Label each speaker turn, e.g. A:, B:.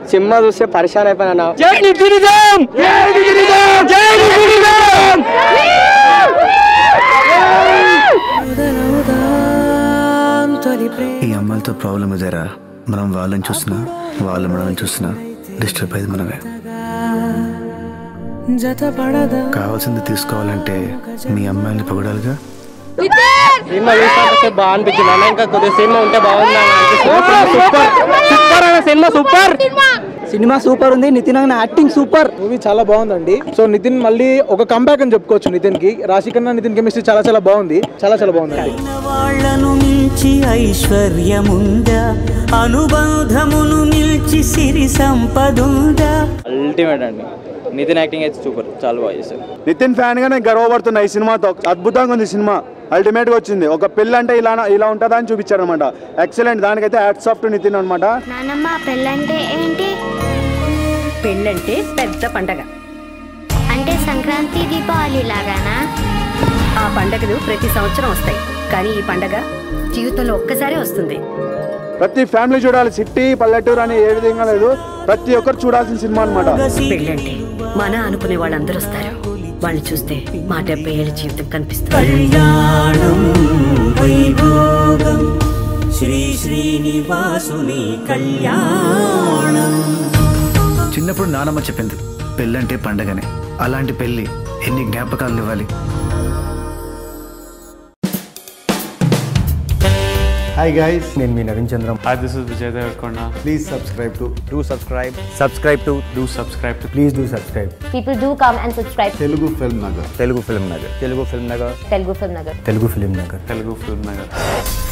A: Cinema చూస్తే పరిశాన్ అయిపోయినా
B: ఈ అమ్మాయిలతో ప్రాబ్లం ఇదేరా మనం వాళ్ళని చూసినా వాళ్ళు మనల్ని చూసినా డిస్టర్బ్ అయ్యేది మనమే కావాల్సింది తీసుకోవాలంటే మీ అమ్మాయిని పొగడాలిగా
A: సినిమా చూసినంతసేపు బాగా అనిపించింది అన్న ఇంకా కొద్దిగా సినిమా ఉంటే బాగుంది సూపర్ సూపర్ అన్న సినిమా సూపర్
C: సినిమా సూపర్ ఉంది నితిన్ అన్న యాక్టింగ్ సూపర్
D: మూవీ చాలా బాగుందండి సో నితిన్ మళ్ళీ ఒక కంబ్యాక్ అని చెప్పుకోవచ్చు నితిన్ కి రాశి కన్నా నితిన్ కెమిస్ట్రీ చాలా చాలా బాగుంది చాలా చాలా బాగుందండి
E: వాళ్లను మించి ఐశ్వర్యముందా అనుబంధమును మిల్చి సిరి సంపదుందా
A: అల్టిమేట్ అండి నితిన్ యాక్టింగ్ అయితే సూపర్ చాలా బాగా చేశారు
F: నితిన్ ఫ్యాన్ గా నేను గర్వపడుతున్నా ఈ సినిమాతో అద్భుతంగా ఉంది సినిమా అల్టిమేట్ గా వచ్చింది ఒక పెళ్ళి అంటే ఇలా ఇలా ఉంటుందా అని చూపించారు అనమాట ఎక్సలెంట్ దానికైతే హ్యాట్స్ ఆఫ్ టు నితిన్ అనమాట
G: నానమ్మ పెళ్ళంటే ఏంటి
H: పెళ్ళంటే పెద్ద పండగ
G: అంటే సంక్రాంతి దీపావళి లాగానా
H: ఆ పండగలు ప్రతి సంవత్సరం వస్తాయి కానీ ఈ పండగ జీవితంలో ఒక్కసారే వస్తుంది
F: ప్రతి ఫ్యామిలీ చూడాలి సిటీ పల్లెటూరు అని ఏ విధంగా లేదు ప్రతి ఒక్కరు చూడాల్సిన సినిమా అనమాట
H: పెళ్ళంటే మన అనుకునే వాళ్ళందరూ వస్తారు వాళ్ళని చూస్తే మా డెబ్బై ఏళ్ళ జీవితం కనిపిస్తుంది
E: కళ్యాణం వైభోగం శ్రీ శ్రీనివాసుని కళ్యాణం
B: చిన్నప్పుడు నానమ్మ చెప్పింది పెళ్ళంటే పండగనే అలాంటి పెళ్ళి ఎన్ని జ్ఞాపకాలు ఇవ్వాలి
I: హాయ్ గైస్ నేను మీ Naveen Chandram
J: Hi, this is Vijay Devarkonda.
I: Please subscribe to
B: do subscribe
I: subscribe to
J: Do subscribe to
I: please do subscribe
G: people do come and subscribe
I: Telugu film Nagar Telugu film Nagar Telugu film Nagar
G: Telugu film Nagar
I: Telugu film Nagar
J: Telugu Film Nagar.